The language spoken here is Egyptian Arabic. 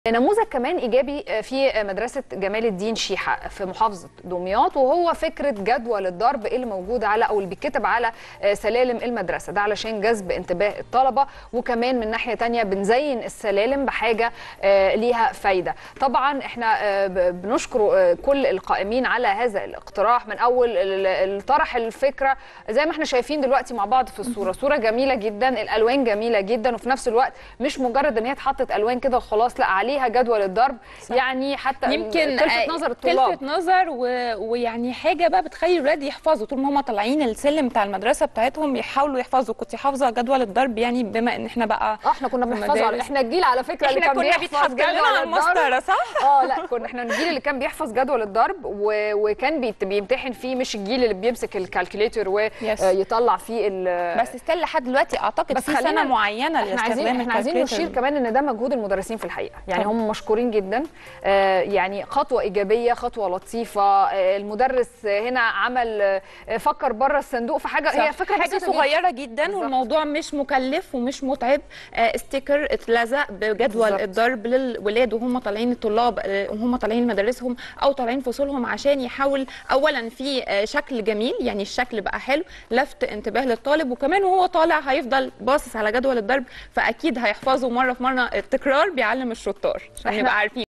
نموذج كمان ايجابي في مدرسه جمال الدين شيحه في محافظه دمياط وهو فكره جدول الضرب اللي موجود على او اللي بيتكتب على سلالم المدرسه ده علشان جذب انتباه الطلبه وكمان من ناحيه تانية بنزين السلالم بحاجه ليها فايده طبعا احنا بنشكر كل القائمين على هذا الاقتراح من اول طرح الفكره زي ما احنا شايفين دلوقتي مع بعض في الصوره صوره جميله جدا الالوان جميله جدا وفي نفس الوقت مش مجرد ان هي اتحطت الوان كده وخلاص لا عليه عليها جدول الضرب صح. يعني حتى يمكن تلفت نظر الطلاب تلفت نظر و... ويعني حاجه بقى بتخلي الولاد يحفظوا طول ما هم طالعين السلم بتاع المدرسه بتاعتهم يحاولوا يحفظوا كنت حافظه جدول الضرب يعني بما ان احنا بقى اه احنا كنا بنحفظه احنا الجيل على فكره اللي كان بيحفظ جدول على المسطره صح اه لا كنا احنا الجيل اللي كان بيحفظ جدول الضرب و... وكان بيت... بيمتحن فيه مش الجيل اللي بيمسك الكالكوليتر ويطلع فيه ال... بس ستيل لحد دلوقتي اعتقد بس في سنه معينه احنا عايزين احنا عايزين نشير كمان ان ده مجهود المدرسين في الحقيقه يعني هم مشكورين جدا جدا آه يعني خطوه ايجابيه خطوه لطيفه آه المدرس هنا عمل آه فكر بره الصندوق في حاجه صح. هي فكره حاجه صغيره جدا, جدا بالزبط. والموضوع مش مكلف ومش متعب ستيكر اتلزق بجدول بالزبط. الضرب للولاد وهم طالعين الطلاب وهم طالعين مدارسهم او طالعين فصولهم عشان يحاول اولا في شكل جميل يعني الشكل بقى حلو لفت انتباه للطالب وكمان وهو طالع هيفضل باصص على جدول الضرب فاكيد هيحفظه مره في مره التكرار بيعلم الشطار عشان نبقى عارفين